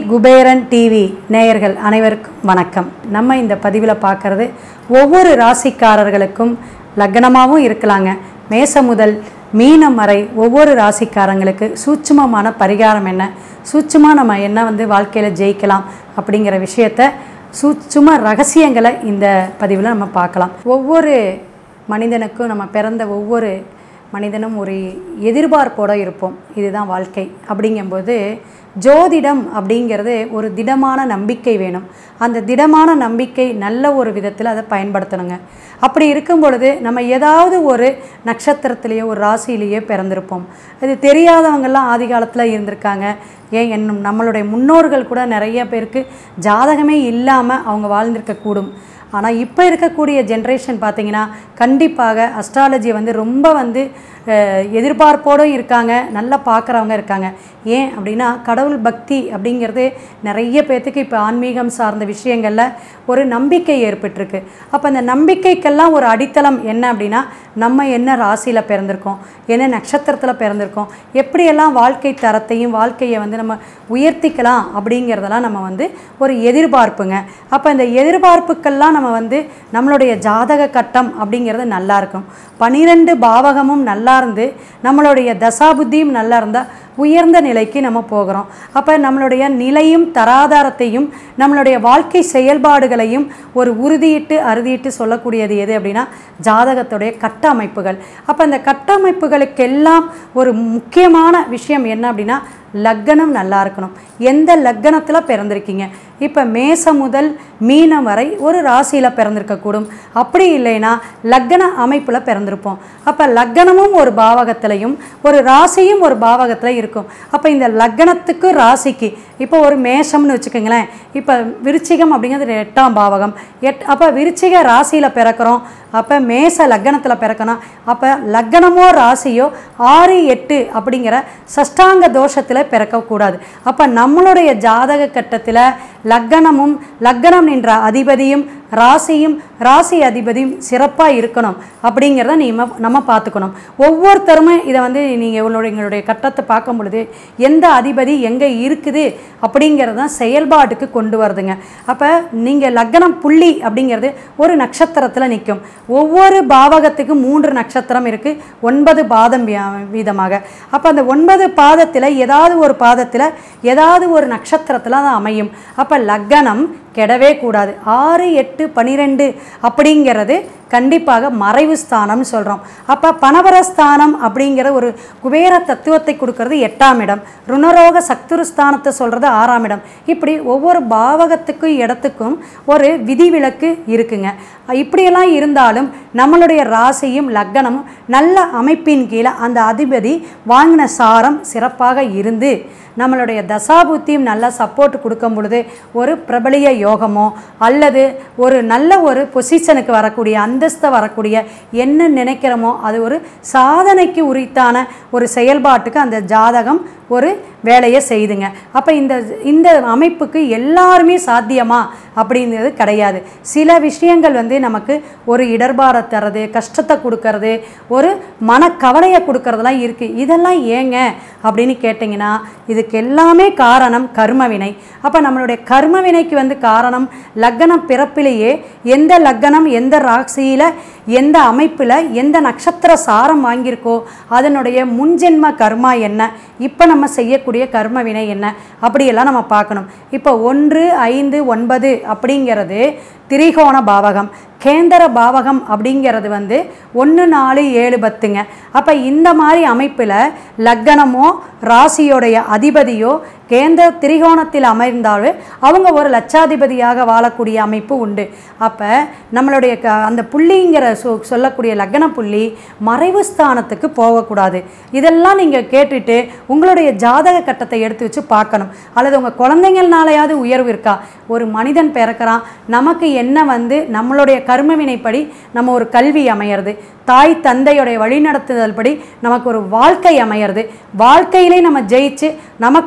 Kuberan TV நேயர்கள் அனைவருக்கும் வணக்கம் நம்ம இந்த பதிவில் பார்க்குறது ஒவ்வொரு ராசிக்காரர்களுக்கும் லக்னமாகவும் இருக்கலாங்க மேசம் முதல் மீனம் வரை ஒவ்வொரு ராசிக்காரங்களுக்கு சூட்சுமமான பரிகாரம் என்ன சூட்சுமாக நம்ம என்ன வந்து வாழ்க்கையில் ஜெயிக்கலாம் அப்படிங்கிற விஷயத்த சூட்சும ரகசியங்களை இந்த பதிவில் நம்ம பார்க்கலாம் ஒவ்வொரு மனிதனுக்கும் நம்ம பிறந்த ஒவ்வொரு மனிதனும் ஒரு எதிர்பார்ப்போடு இருப்போம் இதுதான் வாழ்க்கை அப்படிங்கும்போது ஜோதிடம் அப்படிங்கிறது ஒரு திடமான நம்பிக்கை வேணும் அந்த திடமான நம்பிக்கை நல்ல ஒரு விதத்தில் அதை பயன்படுத்தணுங்க அப்படி இருக்கும் பொழுது நம்ம ஏதாவது ஒரு நட்சத்திரத்திலேயோ ஒரு ராசியிலேயோ பிறந்திருப்போம் அது தெரியாதவங்கெல்லாம் ஆதி காலத்தில் இருந்திருக்காங்க ஏன் என்னும் நம்மளுடைய முன்னோர்கள் கூட நிறைய பேருக்கு ஜாதகமே இல்லாமல் அவங்க வாழ்ந்திருக்கக்கூடும் ஆனால் இப்போ இருக்கக்கூடிய ஜென்ரேஷன் பார்த்தீங்கன்னா கண்டிப்பாக அஸ்ட்ராலஜியை வந்து ரொம்ப வந்து அஹ், எதிர்பார்ப்போடும் இருக்காங்க நல்லா பார்க்குறவங்க இருக்காங்க ஏன் அப்படின்னா கடவுள் பக்தி அப்படிங்கிறது நிறைய பேர்த்துக்கு இப்போ ஆன்மீகம் சார்ந்த விஷயங்களில் ஒரு நம்பிக்கை ஏற்பட்டிருக்கு அப்போ அந்த நம்பிக்கைக்கெல்லாம் ஒரு அடித்தளம் என்ன அப்படின்னா நம்ம என்ன ராசியில் பிறந்திருக்கோம் என்ன நட்சத்திரத்தில் பிறந்திருக்கோம் எப்படியெல்லாம் வாழ்க்கை தரத்தையும் வாழ்க்கையை வந்து நம்ம உயர்த்திக்கலாம் அப்படிங்கிறதெல்லாம் நம்ம வந்து ஒரு எதிர்பார்ப்புங்க அப்போ இந்த எதிர்பார்ப்புக்கெல்லாம் நம்ம வந்து நம்மளுடைய ஜாதக கட்டம் அப்படிங்கிறது நல்லா இருக்கும் பனிரெண்டு பாவகமும் நல்லா இருந்து நம்மளுடைய தசாபுத்தியும் நல்லா இருந்தால் உயர்ந்த நிலைக்கு நம்ம போகிறோம் அப்போ நம்மளுடைய நிலையும் தராதாரத்தையும் நம்மளுடைய வாழ்க்கை செயல்பாடுகளையும் ஒரு உறுதியிட்டு அறுதியிட்டு சொல்லக்கூடியது எது அப்படின்னா ஜாதகத்துடைய கட்டமைப்புகள் அப்போ இந்த கட்டமைப்புகளுக்கெல்லாம் ஒரு முக்கியமான விஷயம் என்ன அப்படின்னா லக்கணம் நல்லா இருக்கணும் எந்த லக்கணத்தில் பிறந்திருக்கீங்க இப்போ மேசம் முதல் மீனம் வரை ஒரு ராசியில் பிறந்திருக்கக்கூடும் அப்படி இல்லைன்னா லக்கண அமைப்பில் பிறந்திருப்போம் அப்போ லக்கணமும் ஒரு பாவகத்திலையும் ஒரு ராசியும் ஒரு பாவகத்தில் இருக்கும் அப்போ இந்த லக்கணத்துக்கு ராசிக்கு இப்போ ஒரு மேஷம்னு வச்சுக்கோங்களேன் இப்போ விருச்சிகம் அப்படிங்கிறது எட்டாம் பாவகம் எட் அப்போ விருச்சிக ராசியில் பிறக்கிறோம் அப்போ மேச லக்கணத்தில் பிறக்கணும் அப்போ லக்கணமோ ராசியோ ஆறு எட்டு அப்படிங்கிற சஷ்டாங்க தோஷத்தில் பிறக்கக்கூடாது அப்போ நம்மளுடைய ஜாதக கட்டத்தில் லக்கணமும் லக்கணம் நின்ற அதிபதியும் ராசியும் ராசி அதிபதியும் சிறப்பாக இருக்கணும் அப்படிங்கிறத நீ நம்ம பார்த்துக்கணும் ஒவ்வொருத்தருமே இதை வந்து நீங்கள் உங்களுடைய எங்களுடைய கட்டத்தை பார்க்கும் பொழுது எந்த அதிபதி எங்கே இருக்குது அப்படிங்கிறது தான் செயல்பாட்டுக்கு கொண்டு வருதுங்க அப்போ நீங்கள் லக்கணம் புள்ளி அப்படிங்கிறது ஒரு நட்சத்திரத்தில் நிற்கும் ஒவ்வொரு பாவகத்துக்கும் மூன்று நட்சத்திரம் இருக்குது ஒன்பது பாதம் வீ- வீதமாக அப்போ அந்த ஒன்பது பாதத்தில் ஏதாவது ஒரு பாதத்தில் ஏதாவது ஒரு நட்சத்திரத்தில் தான் அமையும் அப்போ லக்கணம் கெடவே கூடாது ஆறு எட்டு பனிரெண்டு அப்படிங்கிறது கண்டிப்பாக மறைவு ஸ்தானம்னு சொல்கிறோம் அப்போ பணவரஸ்தானம் அப்படிங்கிற ஒரு குபேர தத்துவத்தை கொடுக்கறது எட்டாம் இடம் ருணரோக சத்துரு ஸ்தானத்தை சொல்கிறது ஆறாம் இடம் இப்படி ஒவ்வொரு பாவகத்துக்கும் இடத்துக்கும் ஒரு விதிவிலக்கு இருக்குங்க இப்படியெல்லாம் இருந்தாலும் நம்மளுடைய ராசியும் லக்கணமும் நல்ல அமைப்பின் கீழே அந்த அதிபதி வாங்கின சாரம் சிறப்பாக இருந்து நம்மளுடைய தசாபுத்தியும் நல்லா சப்போர்ட் கொடுக்கும் பொழுது ஒரு பிரபலிய யோகமோ அல்லது ஒரு நல்ல ஒரு பொசிஷனுக்கு வரக்கூடிய அந்தஸ்தை வரக்கூடிய என்ன நினைக்கிறோமோ அது ஒரு சாதனைக்கு உரித்தான ஒரு செயல்பாட்டுக்கு அந்த ஜாதகம் ஒரு வேலையை செய்துங்க அப்போ இந்த இந்த அமைப்புக்கு எல்லாருமே சாத்தியமா அப்படிங்கிறது கிடையாது சில விஷயங்கள் வந்து நமக்கு ஒரு இடர்பாடை தர்றது கஷ்டத்தை கொடுக்கறது ஒரு மனக்கவலையை கொடுக்கறதெல்லாம் இருக்குது இதெல்லாம் ஏங்க அப்படின்னு கேட்டிங்கன்னா இதுக்கு எல்லாமே காரணம் கர்மவினை அப்போ நம்மளுடைய கர்மவினைக்கு வந்து காரணம் லக்கணம் பிறப்பிலேயே எந்த லக்கணம் எந்த ராசியில் எந்த அமைப்பில் எந்த நட்சத்திர சாரம் வாங்கியிருக்கோ அதனுடைய முன்ஜென்ம கர்மா என்ன இப்போ நம்ம செய்யக்கூடிய கர்ம வினை என்ன அப்படியெல்லாம் நம்ம பார்க்கணும் இப்போ ஒன்று ஐந்து ஒன்பது அப்படிங்கிறது திரிகோண பாவகம் கேந்திர பாவகம் அப்படிங்கிறது வந்து ஒன்று நாலு ஏழு பத்துங்க அப்போ இந்த மாதிரி அமைப்பில் லக்கணமோ ராசியோடைய அதிபதியோ கேந்திர திரிகோணத்தில் அமைந்தாலும் அவங்க ஒரு லட்சாதிபதியாக வாழக்கூடிய அமைப்பு உண்டு அப்போ நம்மளுடைய க அந்த புள்ளிங்கிற சொ சொல்லக்கூடிய லக்ன புள்ளி மறைவு ஸ்தானத்துக்கு போகக்கூடாது இதெல்லாம் நீங்கள் கேட்டுட்டு உங்களுடைய ஜாதக கட்டத்தை எடுத்து வச்சு பார்க்கணும் அல்லது உங்கள் குழந்தைங்கள்னாலையாவது உயர்வு இருக்கா ஒரு மனிதன் பிறக்கிறான் நமக்கு என்ன வந்து நம்மளுடைய கர்ம வினைப்படி நம்ம ஒரு கல்வி அமையிறது தாய் தந்தையுடைய வழிநடத்துதல் படி நமக்கு ஒரு வாழ்க்கை அமையிறது வாழ்க்கையிலே நம்ம ஜெயிச்சு நமக்குன்னு ஒரு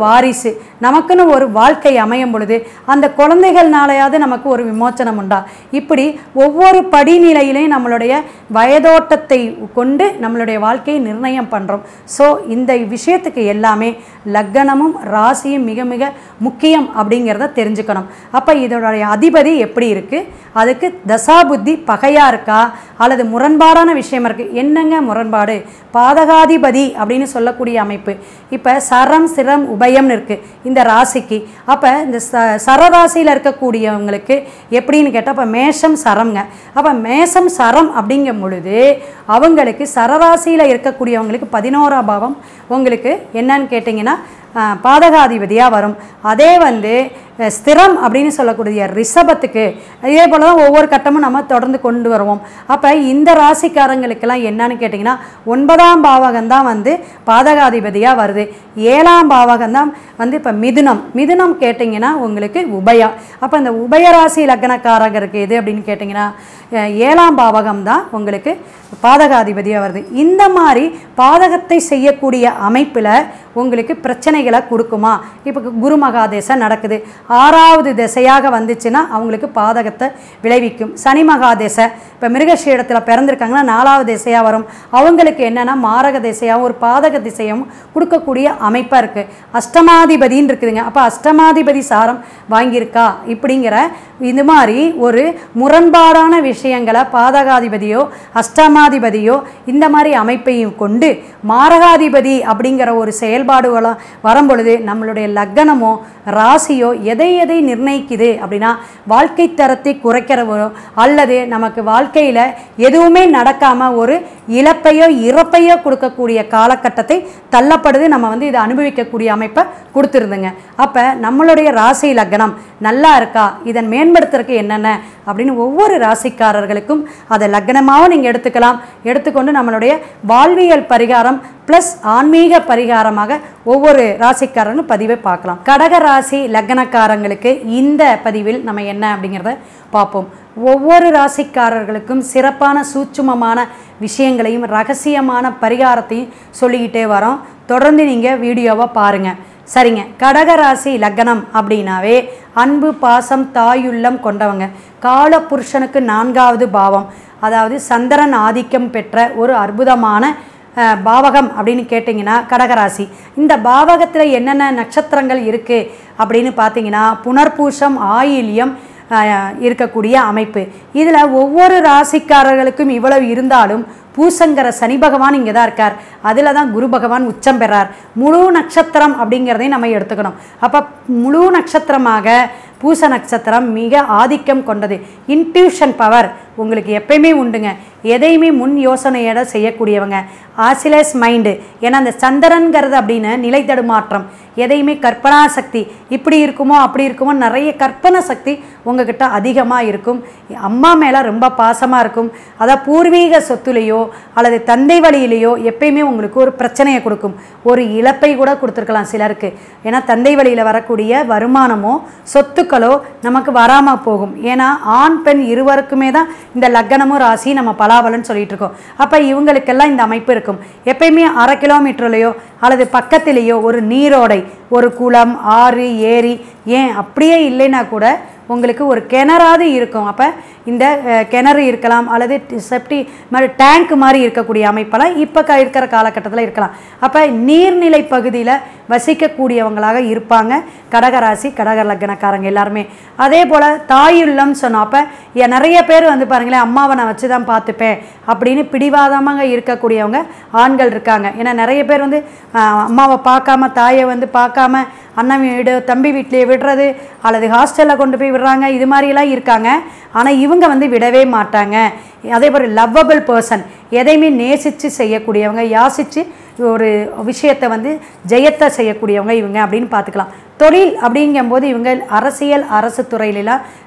வாரிசு நமக்குன்னு ஒரு வாழ்க்கை அமையும் பொழுது அந்த குழந்தைகள்னாலையாவது நமக்கு ஒரு விமோச்சனம் உண்டா இப்படி ஒவ்வொரு படிநிலையிலையும் நம்மளுடைய வயதோட்டத்தை கொண்டு நம்மளுடைய வாழ்க்கையை நிர்ணயம் பண்ணுறோம் ஸோ இந்த விஷயத்துக்கு எல்லாமே லக்கணமும் ராசியும் மிக மிக முக்கியம் அப்படிங்கிறத தெரிஞ்சுக்கணும் அப்போ இதனுடைய அதிபதி எப்படி இருக்குது அதுக்கு தசாபுத்தி பகையாக இருக்கா அல்லது முரண்பாடான விஷயம் இருக்குது என்னங்க முரண்பாடு பாதகாதிபதி அப்படின்னு சொல்லக்கூடிய அமைப்பு இப்போ சரம் சிரம் உபயம்னு இருக்குது இந்த ராசிக்கு அப்போ இந்த ச சரராசியில் இருக்கக்கூடியவங்களுக்கு எப்படின்னு கேட்டால் அப்போ மேஷம் சரம்ங்க அப்போ மேஷம் சரம் அப்படிங்கும் பொழுது அவங்களுக்கு சரராசியில் இருக்கக்கூடியவங்களுக்கு பதினோராம் பாவம் உங்களுக்கு என்னன்னு கேட்டிங்கன்னா ஆஹ், பாதகாதிபதியாக வரும் அதே வந்து அஹ், ஸ்திரம் அப்படின்னு சொல்லக்கூடிய ரிஷபத்துக்கு இதே போல் தான் ஒவ்வொரு கட்டமும் நம்ம தொடர்ந்து கொண்டு வருவோம் அப்போ இந்த ராசிக்காரங்களுக்கெல்லாம் என்னன்னு கேட்டிங்கன்னா ஒன்பதாம் பாவகம் தான் வந்து பாதகாதிபதியாக வருது ஏழாம் பாவகம் தான் வந்து இப்போ மிதுனம் மிதுனம் கேட்டிங்கன்னா உங்களுக்கு உபயம் அப்போ இந்த உபயராசி லக்னக்காரங்களுக்கு எது அப்படின்னு கேட்டிங்கன்னா அஹ், ஏழாம் பாவகம் தான் உங்களுக்கு பாதகாதிபதியாக வருது இந்த மாதிரி பாதகத்தை செய்யக்கூடிய அமைப்பில் உங்களுக்கு பிரச்சனைகளை கொடுக்குமா இப்போ குரு மகாதேசம் நடக்குது ஆறாவது திசையாக வந்துச்சுன்னா அவங்களுக்கு பாதகத்தை விளைவிக்கும் சனி மகாதேசை இப்போ மிருகஷீடத்தில் பிறந்திருக்காங்கன்னா நாலாவது திசையாக வரும் அவங்களுக்கு என்னென்னா மாரக திசையாகவும் ஒரு பாதக திசையாகவும் கொடுக்கக்கூடிய அமைப்பாக இருக்குது அஷ்டமாதிபதின்னு இருக்குதுங்க அப்போ அஷ்டமாதிபதி சாரம் வாங்கியிருக்கா இப்படிங்கிற இது மாதிரி ஒரு முரண்பாடான விஷயங்களை பாதகாதிபதியோ அஷ்டமாதிபதியோ இந்த மாதிரி அமைப்பையும் கொண்டு மாரகாதிபதி அப்படிங்கிற ஒரு செயல்பாடுகளும் வரும்பொழுது நம்மளுடைய லக்கணமோ ராசியோ எதை எதை நிர்ணயிக்குது அப்படின்னா வாழ்க்கை தரத்தை குறைக்கிறவோ அல்லது நமக்கு வாழ்க்கையில் எதுவுமே நடக்காமல் ஒரு இழப்பையோ இறப்பையோ கொடுக்கக்கூடிய காலகட்டத்தை தள்ளப்படுது நம்ம வந்து இதை அனுபவிக்கக்கூடிய அமைப்பை கொடுத்துருந்துங்க அப்போ நம்மளுடைய ராசி லக்னம் நல்லா இருக்கா இதன் மேம்படுத்துறதுக்கு என்னென்ன அப்படின்னு ஒவ்வொரு ராசிக்காரர்களுக்கும் அதை லக்னமாகவும் நீங்கள் எடுத்துக்கலாம் எடுத்துக்கொண்டு நம்மளுடைய வாழ்வியல் பரிகாரம் ப்ளஸ் ஆன்மீக பரிகாரமாக ஒவ்வொரு ராசிக்காரர்களும் பதிவை பார்க்கலாம் கடக ராசி லக்னக்காரங்களுக்கு இந்த பதிவில் நம்ம என்ன அப்படிங்கிறத பார்ப்போம் ஒவ்வொரு ராசிக்காரர்களுக்கும் சிறப்பான சூட்சுமமான விஷயங்களையும் ரகசியமான பரிகாரத்தையும் சொல்லிக்கிட்டே வரோம் தொடர்ந்து நீங்கள் வீடியோவை பாருங்கள் சரிங்க கடகராசி லக்னம் அப்படின்னாவே அன்பு பாசம் தாயுள்ளம் கொண்டவங்க கால புருஷனுக்கு நான்காவது பாவம் அதாவது சந்திரன் ஆதிக்கம் பெற்ற ஒரு அற்புதமான அஹ், பாவகம் அப்படின்னு கேட்டிங்கன்னா கடகராசி இந்த பாவகத்தில் என்னென்ன நட்சத்திரங்கள் இருக்குது அப்படின்னு பார்த்தீங்கன்னா புனர்பூசம் ஆயில்யம் அஹ், இருக்கக்கூடிய அமைப்பு இதில் ஒவ்வொரு ராசிக்காரர்களுக்கும் இவ்வளவு இருந்தாலும் பூசங்கர சனி பகவான் இங்கே தான் இருக்கார் அதில் தான் குரு பகவான் உச்சம் பெறார் முழு நட்சத்திரம் அப்படிங்கிறதையும் நம்ம எடுத்துக்கணும் அப்போ முழு நட்சத்திரமாக பூச நட்சத்திரம் மிக ஆதிக்கம் கொண்டது இன்ட்யூஷன் பவர் உங்களுக்கு எப்பயுமே உண்டுங்க எதையுமே முன் யோசனையோட செய்யக்கூடியவங்க ஆசிலஸ் மைண்டு ஏன்னா அந்த சந்திரன்கிறது அப்படின்னு நிலை தடுமாற்றம் எதையுமே கற்பனா சக்தி இப்படி இருக்குமோ அப்படி இருக்குமோ நிறைய கற்பனை சக்தி உங்ககிட்ட அதிகமாக இருக்கும் அம்மா மேலே ரொம்ப பாசமாக இருக்கும் அதான் பூர்வீக சொத்துலேயோ அல்லது தந்தை வழியிலேயோ எப்பயுமே உங்களுக்கு ஒரு பிரச்சனையை கொடுக்கும் ஒரு இழப்பை கூட கொடுத்துருக்கலாம் சிலருக்கு ஏன்னா தந்தை வழியில் வரக்கூடிய வருமானமோ சொத்துக்களோ நமக்கு வராமல் போகும் ஏன்னா ஆண் பெண் இருவருக்குமே தான் இந்த லக்கணமும் ராசி நம்ம பலாபலன்னு சொல்லிட்டு இருக்கோம் அப்போ இவங்களுக்கெல்லாம் இந்த அமைப்பு இருக்கும் எப்பயுமே அரை கிலோமீட்டர்லையோ அல்லது பக்கத்திலேயோ ஒரு நீரோடை ஒரு குளம் ஆறு ஏரி ஏன் அப்படியே இல்லைன்னா கூட உங்களுக்கு ஒரு கிணறாவது இருக்கும் அப்போ இந்த அஹ், கிணறு இருக்கலாம் அல்லது செப்டி மாதிரி டேங்க் மாதிரி இருக்கக்கூடிய அமைப்பெல்லாம் இப்போ க இருக்கிற காலகட்டத்தில் இருக்கலாம் அப்போ நீர்நிலை பகுதியில் வசிக்கக்கூடியவங்களாக இருப்பாங்க கடகராசி கடக லக்னக்காரங்க எல்லாருமே அதே போல் தாயுள்ளம் சொன்னோம் அப்போ எ- நிறைய பேர் வந்து பாருங்களேன் அம்மாவை நான் வச்சு தான் பார்த்துப்பேன் அப்படின்னு பிடிவாதமாக இருக்கக்கூடியவங்க ஆண்கள் இருக்காங்க ஏன்னா நிறைய பேர் வந்து ஆஹ், அம்மாவை பார்க்காம தாயை வந்து பார்க்காம அண்ணன் வீடு தம்பி வீட்டிலேயே விடுறது அல்லது ஹாஸ்டலில் கொண்டு போய் விடுறாங்க இது மாதிரியெல்லாம் இருக்காங்க ஆனால் இவங்க வந்து விடவே மாட்டாங்க அதே போல் லவ்வபிள் பர்சன் எதையுமே நேசித்து செய்யக்கூடியவங்க யாசித்து ஒரு விஷயத்தை வந்து ஜெயத்தை செய்யக்கூடியவங்க இவங்க அப்படின்னு பார்த்துக்கலாம் தொழில் அப்படிங்கும்போது இவங்க அரசியல் அரசு துறையிலலாம்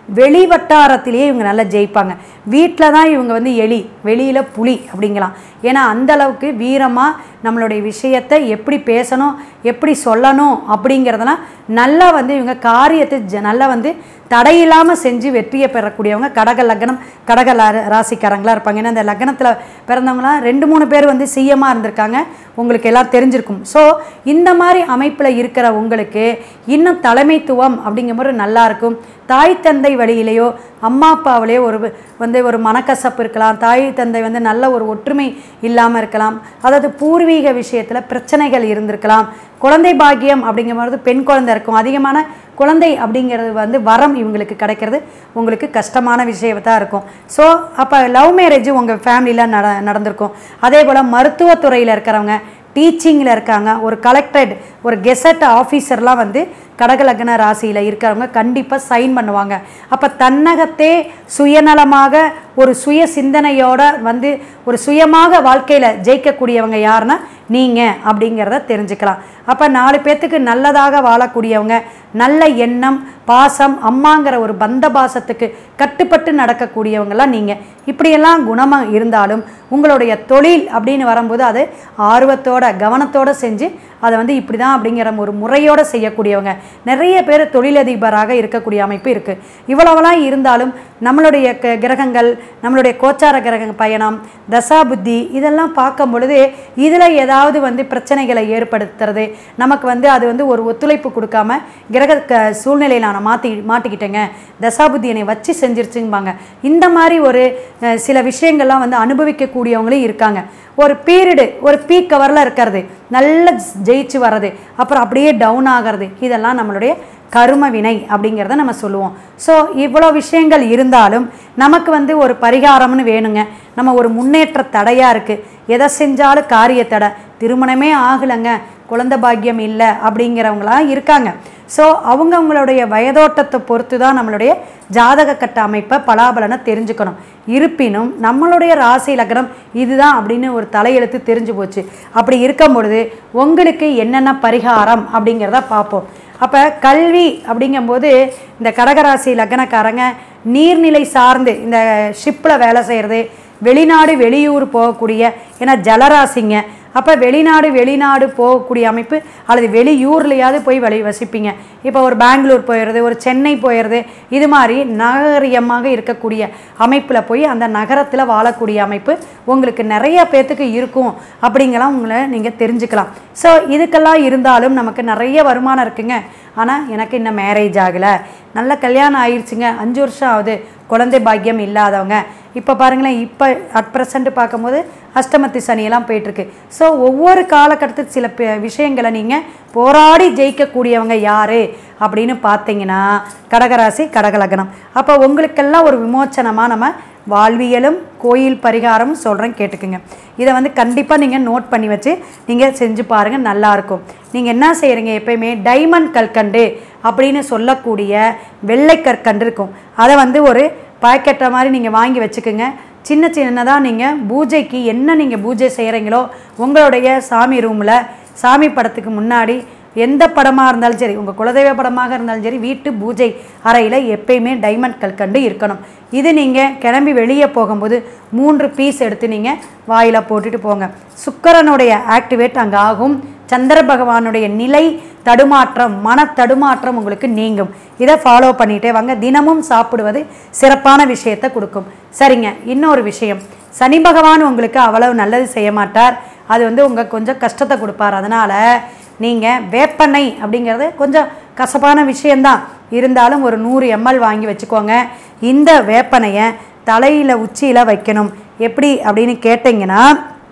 வெளி வட்டாரத்திலேயே இவங்க நல்லா ஜெயிப்பாங்க வீட்டில் தான் இவங்க வந்து எலி வெளியில் புலி அப்படிங்கலாம் ஏன்னா அந்த அளவுக்கு வீரமாக நம்மளுடைய விஷயத்தை எப்படி பேசணும் எப்படி சொல்லணும் அப்படிங்கிறதெல்லாம் நல்லா வந்து இவங்க காரியத்தை ஜ- நல்லா வந்து தடையில்லாமல் செஞ்சு வெற்றியை பெறக்கூடியவங்க கடக லக்னம் கடக லா- ராசிக்காரங்களா இருப்பாங்க ஏன்னா இந்த லக்னத்தில் பிறந்தவங்களாம் ரெண்டு மூணு பேர் வந்து சிஎம்மாக இருந்திருக்காங்க உங்களுக்கு எல்லாம் தெரிஞ்சிருக்கும் ஸோ இந்த மாதிரி அமைப்பில் இருக்கிற உங்களுக்கு இன்னும் தலைமைத்துவம் அப்படிங்கும்போது நல்லா இருக்கும் தாய் தந்தை வழியிலேயோ அம்மா அப்பாவிலேயோ ஒரு வந்து ஒரு மனக்கசப்பு இருக்கலாம் தாய் தந்தை வந்து நல்ல ஒரு ஒற்றுமை இல்லாமல் இருக்கலாம் அதாவது பூர்வீக விஷயத்தில் பிரச்சனைகள் இருந்திருக்கலாம் குழந்தை பாக்கியம் அப்படிங்கும்போது பெண் குழந்தை இருக்கும் அதிகமான குழந்தை அப்படிங்கிறது வந்து வரம் இவங்களுக்கு கிடைக்கிறது உங்களுக்கு கஷ்டமான விஷயத்தான் இருக்கும் ஸோ அப்போ லவ் மேரேஜ் உங்கள் ஃபேமிலியில் நட நடந்திருக்கும் அதே போல் மருத்துவத்துறையில் இருக்கிறவங்க டீச்சிங்கில் இருக்காங்க ஒரு கலெக்டட் ஒரு கெசட் ஆஃபீஸர்லாம் வந்து கடகலக்ன ராசியில் இருக்கிறவங்க கண்டிப்பாக சைன் பண்ணுவாங்க அப்போ தன்னகத்தே சுயநலமாக ஒரு சுய சிந்தனையோட வந்து ஒரு சுயமாக வாழ்க்கையில் ஜெயிக்கக்கூடியவங்க யாருன்னா நீங்கள் அப்படிங்கிறத தெரிஞ்சுக்கலாம் அப்போ நாலு பேர்த்துக்கு நல்லதாக வாழக்கூடியவங்க நல்ல எண்ணம் பாசம் அம்மாங்கிற ஒரு பந்த பாசத்துக்கு கட்டுப்பட்டு நடக்கக்கூடியவங்கெல்லாம் நீங்கள் இப்படியெல்லாம் குணமாக இருந்தாலும் உங்களுடைய தொழில் அப்படின்னு வரும்போது அது ஆர்வத்தோட கவனத்தோட செஞ்சு அதை வந்து இப்படி தான் அப்படிங்கிற ஒரு முறையோடு செய்யக்கூடியவங்க நிறைய பேர் தொழிலதிபராக இருக்கக்கூடிய அமைப்பு இருக்குது இவ்வளவெல்லாம் இருந்தாலும் நம்மளுடைய க- கிரகங்கள் நம்மளுடைய கோச்சார கிரக பயணம் தசாபுத்தி இதெல்லாம் பார்க்கும் பொழுது இதில் ஏதாவது வந்து பிரச்சனைகளை ஏற்படுத்துறது நமக்கு வந்து அது வந்து ஒரு ஒத்துழைப்பு கொடுக்காம கிரக க சூழ்நிலையில் நான் மாற்றி மாட்டிக்கிட்டேங்க தசாபுத்தி என்னை வச்சு செஞ்சிருச்சும்பாங்க இந்த மாதிரி ஒரு அஹ், சில விஷயங்கள்லாம் வந்து அனுபவிக்கக்கூடியவங்களும் இருக்காங்க ஒரு பீரியடு ஒரு பீக் கவரில் இருக்கிறது நல்ல ஜெயிச்சு வர்றது அப்புறம் அப்படியே டவுன் ஆகிறது இதெல்லாம் நம்மளுடைய கரும வினை அப்படிங்கிறத நம்ம சொல்லுவோம் ஸோ இவ்வளோ விஷயங்கள் இருந்தாலும் நமக்கு வந்து ஒரு பரிகாரம்னு வேணுங்க நம்ம ஒரு முன்னேற்ற தடையாக இருக்குது எதை செஞ்சாலும் காரிய தடை திருமணமே ஆகலைங்க குழந்தை பாக்கியம் இல்லை அப்படிங்கிறவங்களாம் இருக்காங்க ஸோ அவங்கவுங்களுடைய வயதோட்டத்தை பொறுத்து தான் நம்மளுடைய ஜாதக கட்ட அமைப்பை பலாபலனை தெரிஞ்சுக்கணும் இருப்பினும் நம்மளுடைய ராசி லக்னம் இதுதான் அப்படின்னு ஒரு தலையெழுத்து தெரிஞ்சு போச்சு அப்படி இருக்கும் பொழுது உங்களுக்கு என்னென்ன பரிகாரம் அப்படிங்கிறத பார்ப்போம் அப்போ கல்வி அப்படிங்கும்போது இந்த கடகராசி லக்னக்காரங்க நீர்நிலை சார்ந்து இந்த ஷிப்பில் வேலை செய்கிறது வெளிநாடு வெளியூர் போகக்கூடிய ஏன்னா ஜலராசிங்க அப்போ வெளிநாடு வெளிநாடு போகக்கூடிய அமைப்பு அல்லது வெளியூர்லையாவது போய் வழி வசிப்பீங்க இப்போ ஒரு பெங்களூர் போயிடுறது ஒரு சென்னை போயிடுறது இது மாதிரி நாகரிகமாக இருக்கக்கூடிய அமைப்பில் போய் அந்த நகரத்தில் வாழக்கூடிய அமைப்பு உங்களுக்கு நிறைய பேர்த்துக்கு இருக்கும் அப்படிங்கலாம் உங்களை நீங்கள் தெரிஞ்சுக்கலாம் ஸோ இதுக்கெல்லாம் இருந்தாலும் நமக்கு நிறைய வருமானம் இருக்குங்க ஆனால் எனக்கு இன்னும் மேரேஜ் ஆகலை நல்ல கல்யாணம் ஆயிடுச்சுங்க அஞ்சு வருஷம் ஆகுது குழந்தை பாக்கியம் இல்லாதவங்க இப்போ பாருங்களேன் இப்போ அட் ப்ரெசண்ட் பார்க்கும்போது அஷ்டமத்தி சனியெல்லாம் போயிட்டுருக்கு ஸோ ஒவ்வொரு காலகட்டத்துக்கு சில பே- விஷயங்களை நீங்கள் போராடி ஜெயிக்கக்கூடியவங்க யார் அப்படின்னு பார்த்தீங்கன்னா கடகராசி கடகலகனம் அப்போ உங்களுக்கெல்லாம் ஒரு விமோச்சனமாக நம்ம வாழ்வியலும் கோயில் பரிகாரமும் சொல்கிறேன் கேட்டுக்குங்க இதை வந்து கண்டிப்பாக நீங்கள் நோட் பண்ணி வச்சு நீங்கள் செஞ்சு பாருங்கள் நல்லாயிருக்கும் நீங்கள் என்ன செய்கிறீங்க எப்பயுமே டைமண்ட் கற்கண்டு அப்படின்னு சொல்லக்கூடிய வெள்ளை கற்கண்டு இருக்கும் அதை வந்து ஒரு பாக்கெட்டை மாதிரி நீங்கள் வாங்கி வச்சுக்கோங்க சின்ன சின்னதாக நீங்கள் பூஜைக்கு என்ன நீங்கள் பூஜை செய்கிறீங்களோ உங்களுடைய சாமி ரூமில் சாமி படத்துக்கு முன்னாடி எந்த படமாக இருந்தாலும் சரி உங்கள் குலதெய்வ படமாக இருந்தாலும் சரி வீட்டு பூஜை அறையில் எப்பயுமே டைமண்ட் கற்கண்டு இருக்கணும் இது நீங்கள் கிளம்பி வெளியே போகும்போது மூன்று பீஸ் எடுத்து நீங்கள் வாயில் போட்டுட்டு போங்க சுக்கிரனுடைய ஆக்டிவேட் அங்கே ஆகும் சந்திர பகவானுடைய நிலை தடுமாற்றம் மன தடுமாற்றம் உங்களுக்கு நீங்கும் இதை ஃபாலோ பண்ணிட்டே வாங்க தினமும் சாப்பிடுவது சிறப்பான விஷயத்தை கொடுக்கும் சரிங்க இன்னொரு விஷயம் சனி பகவான் உங்களுக்கு அவ்வளவு நல்லது செய்ய மாட்டார் அது வந்து உங்களுக்கு கொஞ்சம் கஷ்டத்தை கொடுப்பார் அதனால் நீங்கள் வேப்பெண்ணெய் அப்படிங்கிறது கொஞ்சம் கசப்பான விஷயந்தான் இருந்தாலும் ஒரு நூறு எம்எல் வாங்கி வச்சுக்கோங்க இந்த வேப்பெண்ணெயை தலையில் உச்சியில் வைக்கணும் எப்படி அப்படின்னு கேட்டிங்கன்னா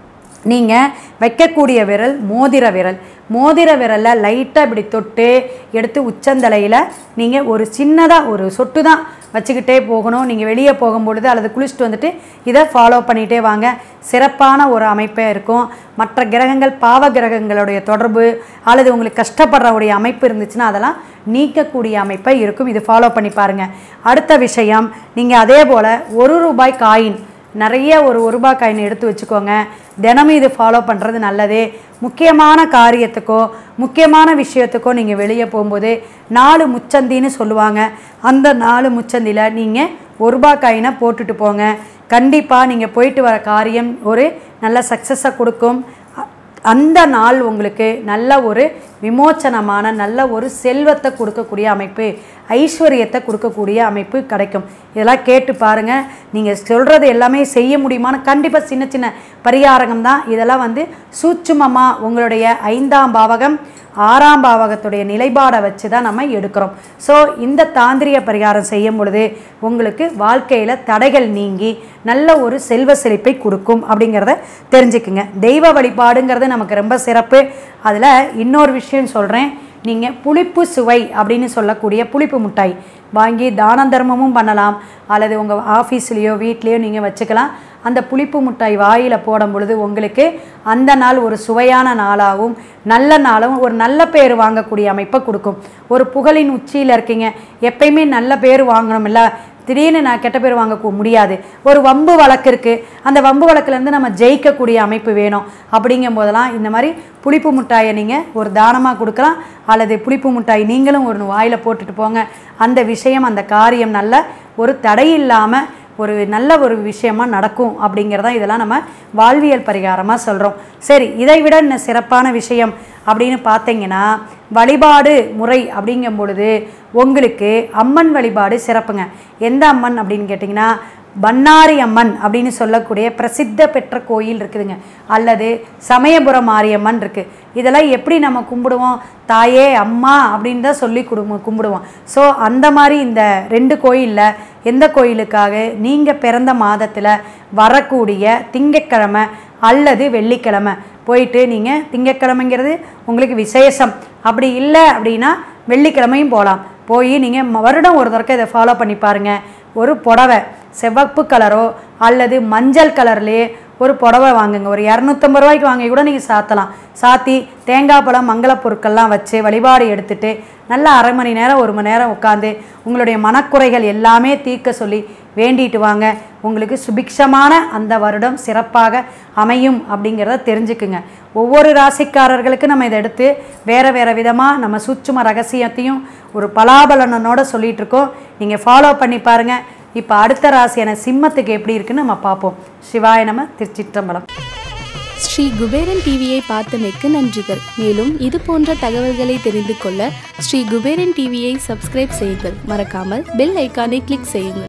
நீங்கள் வைக்கக்கூடிய விரல் மோதிர விரல் மோதிர விரலில் லைட்டாக இப்படி தொட்டு எடுத்து உச்சந்தலையில் நீங்கள் ஒரு சின்னதாக ஒரு சொட்டு தான் வச்சுக்கிட்டே போகணும் நீங்கள் வெளியே போகும்பொழுது அல்லது குளிச்சுட்டு வந்துட்டு இதை ஃபாலோ பண்ணிகிட்டே வாங்க சிறப்பான ஒரு அமைப்பே இருக்கும் மற்ற கிரகங்கள் பாவ கிரகங்களுடைய தொடர்பு அல்லது உங்களுக்கு கஷ்டப்படுறவுடைய அமைப்பு இருந்துச்சுன்னா அதெல்லாம் நீக்கக்கூடிய அமைப்பை இருக்கும் இது ஃபாலோ பண்ணி பாருங்கள் அடுத்த விஷயம் நீங்கள் அதே போல் ஒரு ரூபாய் காயின் நிறைய ஒரு ஒரு ரூபாய் காயின் எடுத்து வச்சுக்கோங்க தினமும் இது ஃபாலோ பண்ணுறது நல்லது முக்கியமான காரியத்துக்கோ முக்கியமான விஷயத்துக்கோ நீங்கள் வெளியே போகும்போது நாலு முச்சந்தின்னு சொல்லுவாங்க அந்த நாலு முச்சந்தியில் நீங்கள் ஒரு ரூபாய் காயினை போட்டுட்டு போங்க கண்டிப்பாக நீங்கள் போயிட்டு வர காரியம் ஒரு நல்ல சக்ஸஸை கொடுக்கும் அ- அந்த நாள் உங்களுக்கு நல்ல ஒரு விமோச்சனமான நல்ல ஒரு செல்வத்தை கொடுக்கக்கூடிய அமைப்பு ஐஸ்வர்யத்தை கொடுக்கக்கூடிய அமைப்பு கிடைக்கும் இதெல்லாம் கேட்டு பாருங்கள் நீங்கள் சொல்கிறது எல்லாமே செய்ய முடியுமான்னு கண்டிப்பாக சின்ன சின்ன பரிகாரகம் தான் இதெல்லாம் வந்து சூட்சுமமாக உங்களுடைய ஐந்தாம் பாவகம் ஆறாம் பாவகத்துடைய நிலைப்பாடை வச்சு தான் நம்ம எடுக்கிறோம் ஸோ இந்த தாந்திரிய பரிகாரம் செய்யும் பொழுது உங்களுக்கு வாழ்க்கையில் தடைகள் நீங்கி நல்ல ஒரு செல்வ செழிப்பை கொடுக்கும் அப்படிங்கிறத தெரிஞ்சுக்குங்க தெய்வ வழிபாடுங்கிறது நமக்கு ரொம்ப சிறப்பு அதில் இன்னொரு விஷயம் சொல்கிறேன் நீங்கள் புளிப்பு சுவை அப்படின்னு சொல்லக்கூடிய புளிப்பு மிட்டாய் வாங்கி தான தர்மமும் பண்ணலாம் அல்லது உங்கள் ஆஃபீஸ்லேயோ வீட்லேயோ நீங்கள் வச்சுக்கலாம் அந்த புளிப்பு மிட்டாய் வாயில் போடும் பொழுது உங்களுக்கு அந்த நாள் ஒரு சுவையான நாளாகவும் நல்ல நாளாகவும் ஒரு நல்ல பேர் வாங்கக்கூடிய அமைப்பை கொடுக்கும் ஒரு புகழின் உச்சியில் இருக்கீங்க எப்பயுமே நல்ல பேர் வாங்கணும்ல திடீர்னு நான் கெட்ட பேர் வாங்க கு- முடியாது ஒரு வம்பு வழக்கு இருக்குது அந்த வம்பு வழக்குலேருந்து நம்ம ஜெயிக்கக்கூடிய அமைப்பு வேணும் அப்படிங்கும் போதெல்லாம் இந்த மாதிரி புளிப்பு மிட்டாயை நீங்கள் ஒரு தானமாக கொடுக்கலாம் அல்லது புளிப்பு மிட்டாய் நீங்களும் ஒரு வாயில் போட்டுட்டு போங்க அந்த விஷயம் அந்த காரியம் நல்ல ஒரு தடை இல்லாமல் ஒரு நல்ல ஒரு விஷயமா நடக்கும் அப்படிங்கிறதான் இதெல்லாம் நம்ம வாழ்வியல் பரிகாரமாக சொல்கிறோம் சரி இதை விட இன்னும் சிறப்பான விஷயம் அப்படின்னு பார்த்தீங்கன்னா வழிபாடு முறை அப்படிங்கும் பொழுது உங்களுக்கு அம்மன் வழிபாடு சிறப்புங்க எந்த அம்மன் அப்படின்னு கேட்டிங்கன்னா பண்ணாரி அம்மன் அப்படின்னு சொல்லக்கூடிய பிரசித்த பெற்ற கோயில் இருக்குதுங்க அல்லது சமயபுரம் மாரியம்மன் இருக்குது இதெல்லாம் எப்படி நம்ம கும்பிடுவோம் தாயே அம்மா அப்படின்னு தான் சொல்லி குடும்ப கும்பிடுவோம் ஸோ அந்த மாதிரி இந்த ரெண்டு கோயிலில் எந்த கோயிலுக்காக நீங்கள் பிறந்த மாதத்தில் வரக்கூடிய திங்கட்கிழமை அல்லது வெள்ளிக்கிழமை போயிட்டு நீங்கள் திங்கட்கிழமைங்கிறது உங்களுக்கு விசேஷம் அப்படி இல்லை அப்படின்னா வெள்ளிக்கிழமையும் போகலாம் போய் நீங்கள் வருடம் ஒரு தடவை இதை ஃபாலோ பண்ணி பாருங்கள் ஒரு புடவை சிவப்பு கலரோ அல்லது மஞ்சள் கலர்லேயே ஒரு புடவை வாங்குங்க ஒரு இரநூத்தம்பது ரூபாய்க்கு வாங்கி கூட நீங்கள் சாத்தலாம் சாத்தி தேங்காய் பழம் மங்கள பொருட்கள்லாம் வச்சு வழிபாடு எடுத்துட்டு நல்லா அரை மணி நேரம் ஒரு மணி நேரம் உட்காந்து உங்களுடைய மனக்குறைகள் எல்லாமே தீர்க்க சொல்லி வேண்டிட்டு வாங்க உங்களுக்கு சுபிக்ஷமான அந்த வருடம் சிறப்பாக அமையும் அப்படிங்கிறத தெரிஞ்சுக்குங்க ஒவ்வொரு ராசிக்காரர்களுக்கு நம்ம இதை எடுத்து வேறு வேறு விதமாக நம்ம சூட்சும ரகசியத்தையும் ஒரு பலாபலனோட சொல்லிட்டு இருக்கோம் நீங்கள் ஃபாலோ பண்ணி பாருங்கள் இப்போ அடுத்த ராசியான சிம்மத்துக்கு எப்படி இருக்குன்னு நம்ம பார்ப்போம் சிவாய நம திருச்சிற்றம்பலம் ஸ்ரீ குபேரன் டிவியை பார்த்தமைக்கு நன்றிகள் மேலும் இது போன்ற தகவல்களை தெரிந்து கொள்ள ஸ்ரீ குபேரன் டிவியை சப்ஸ்கிரைப் செய்யுங்கள் மறக்காமல் பெல் ஐக்கானை கிளிக் செய்யுங்கள்